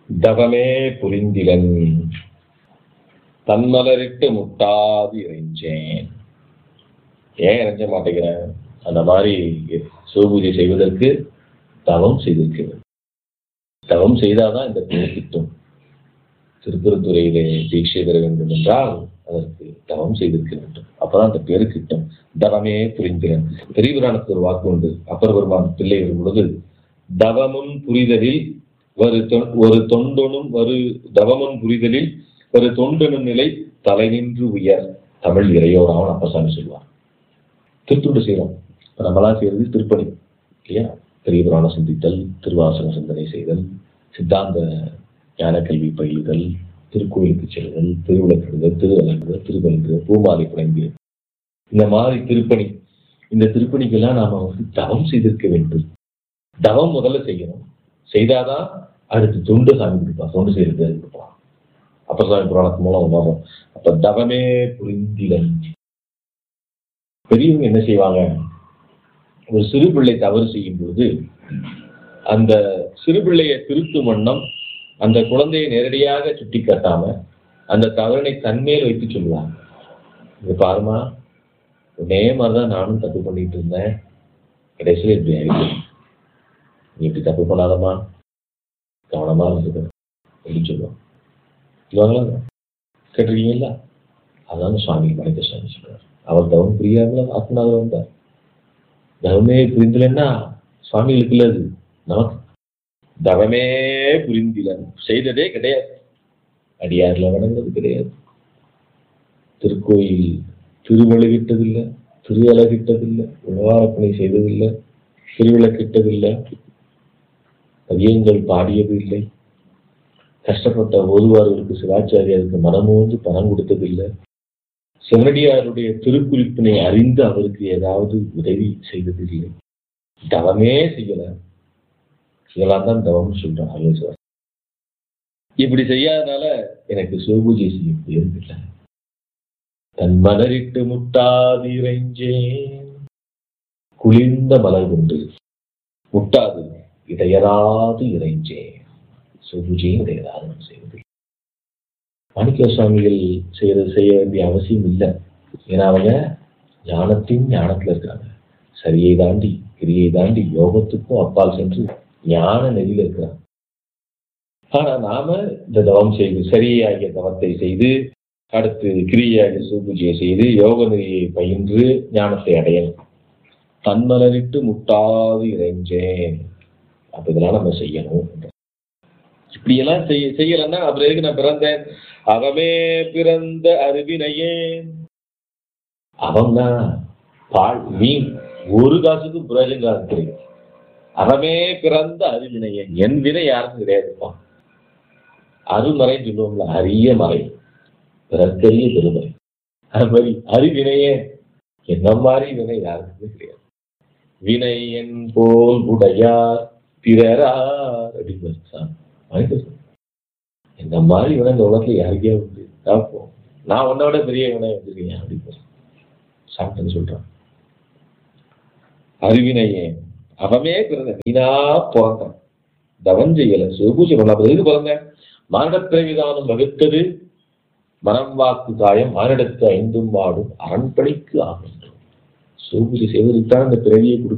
தவமே புரிந்திலன் தன்மலரிட்டு முட்டாது இறைஞ்சேன் ஏன் இறைஞ்ச மாட்டேங்கிறேன் அந்த மாதிரி சிவபூஜை செய்வதற்கு தவம் செய்திருக்கிறேன் தவம் செய்தாதான் இந்த பேர் கிட்டும் திருப்பரத்துறையிலே தீட்சை பெற வேண்டும் என்றால் அதற்கு தவம் செய்திருக்க வேண்டும் அப்பதான் அந்த பேரு கிட்டும் தவமே புரிந்தேன் பெரிய புராணத்துக்கு ஒரு வாக்கு உண்டு அப்பர் பெருமான் பிள்ளை வரும் பொழுது தவமும் புரிதலில் ஒரு தொ- ஒரு தொண்டனும் ஒரு தவமும் புரிதலில் ஒரு தொண்டனும் நிலை தலை நின்று உயர் தமிழ் இறையோராவன் அப்பசாமி சொல்லுவார் திருத்துண்டு செய்யறோம் இப்ப நம்மளாம் செய்யறது திருப்பணி இல்லையா பெரிய புராணம் சிந்தித்தல் திருவாசக சிந்தனை செய்தல் சித்தாந்த ஞான கல்வி பயிலுதல் திருக்கோயிலுக்கு செல்லுதல் திருவிளக்கிடுதல் திருவலங்குதல் திருவலங்குதல் பூமாலை புனைந்து இந்த மாதிரி திருப்பணி இந்த திருப்பணிக்கெல்லாம் நாம வந்து தவம் செய்திருக்க வேண்டும் தவம் முதல்ல செய்யணும் செய்தாதான் அடுத்து தொண்டு சாமி கொடுப்பா தொண்டு செய்யறது கொடுப்பா அப்ப சாமி புராணத்து மூலம் வரும் அப்ப தவமே புரிந்திலன் பெரியவங்க என்ன செய்வாங்க ஒரு சிறு பிள்ளை தவறு செய்யும் பொழுது அந்த சிறு பிள்ளையை திருத்தும் வண்ணம் அந்த குழந்தையை நேரடியாக சுட்டி காட்டாம அந்த தவறினை தன்மேல் வைத்து சொல்லுவாங்க இது பாருமா உன்னே மாதிரிதான் நானும் தப்பு பண்ணிட்டு இருந்தேன் கடைசியில் இப்படி ஆயிடுச்சு நீ இப்படி தப்பு பண்ணாதம்மா கவனமா இருந்துக்க அப்படின்னு சொல்லுவாங்க சொல்லுவாங்களா கேட்டிருக்கீங்களா அதான் சுவாமி மனித சுவாமி சொல்றாரு அவர் தவம் புரியாமல ஆத்மநாதர் வந்தார் தவமே புரிந்தலன்னா சுவாமிகளுக்கு இல்ல அது நமக்கு தவமே புரிந்திலன் செய்ததே கிடையாது அடியார்ல வணங்குறது கிடையாது திருக்கோயில் திருவழுகிட்டதில்லை திரு அழகிட்டதில்லை உணவாரப்பணி செய்ததில்லை திருவிளக்கிட்டதில்லை பதியங்கள் பாடியது இல்லை கஷ்டப்பட்ட ஓதுவார்களுக்கு சிவாச்சாரியாருக்கு மனமோந்து பணம் கொடுத்ததில்லை சிவனடியாருடைய திருக்குறிப்பினை அறிந்து அவருக்கு ஏதாவது உதவி செய்ததில்லை தவமே செய்யல இதெல்லாம் தான் தவம் சொல்றான் ஆலோசனை இப்படி செய்யாதனால எனக்கு சிவபூஜை செய்ய முடியறதில்லை தன் மலரிட்டு முட்டாது இறைஞ்சேன் குளிர்ந்த மலர் கொண்டு முட்டாது இடையராது இறைஞ்சேன் சிவபூஜையும் இடையராது நான் செய்வது மாணிக்க சுவாமிகள் செய்யறது செய்ய வேண்டிய அவசியம் இல்லை ஏன்னா அவங்க ஞானத்தின் ஞானத்துல இருக்காங்க சரியை தாண்டி கிரியை தாண்டி யோகத்துக்கும் அப்பால் சென்று ஞான நெறியில இருக்கிறாங்க ஆனா நாம இந்த தவம் செய்து சரியாகிய தவத்தை செய்து அடுத்து கிரியாகிய சிவபூஜையை செய்து யோக நெறியை பயின்று ஞானத்தை அடையணும் தன்மலரிட்டு முட்டாது இறைஞ்சேன் அப்ப இதெல்லாம் நம்ம செய்யணும் இப்படியெல்லாம் செய்ய செய்யலைன்னா அப்புறம் எதுக்கு நான் பிறந்தேன் அவமே பிறந்த அறிவினையே அவன் தான் பால் மீன் ஒரு காசுக்கும் பிரயோஜனம் கிடையாது அவமே பிறந்த அறிவினையே என் வினை யாருக்கும் கிடையாதுப்பா அருமறைன்னு சொல்லுவோம்ல அரிய மறை பிறக்கரிய பெருமறை அது மாதிரி அறிவினையே என்ன மாதிரி வினை யாருக்குமே கிடையாது வினை என் போல் உடையார் பிறரார் அப்படின்னு சாமி மனித இந்த மாதிரி வினை இந்த உலகத்துல யாருக்கே உண்டு பார்ப்போம் நான் உன்னை விட பெரிய வினை வச்சிருக்கேன் அப்படின்னு சாப்பிட்டு சொல்றான் அறிவினையே அவமே பிறந்த நீனா பிறந்தான் தவம் செய்யல சிவபூஜை பண்ண எதுக்கு பிறந்தேன் மானிடப்பிரவிதானம் வகுத்தது மனம் வாக்கு காயம் மானிடத்து ஐந்தும் வாடும் அரண்படைக்கு ஆகும் சிவபூஜை செய்வதற்கு தான் இந்த பிறவியை கொடுக்க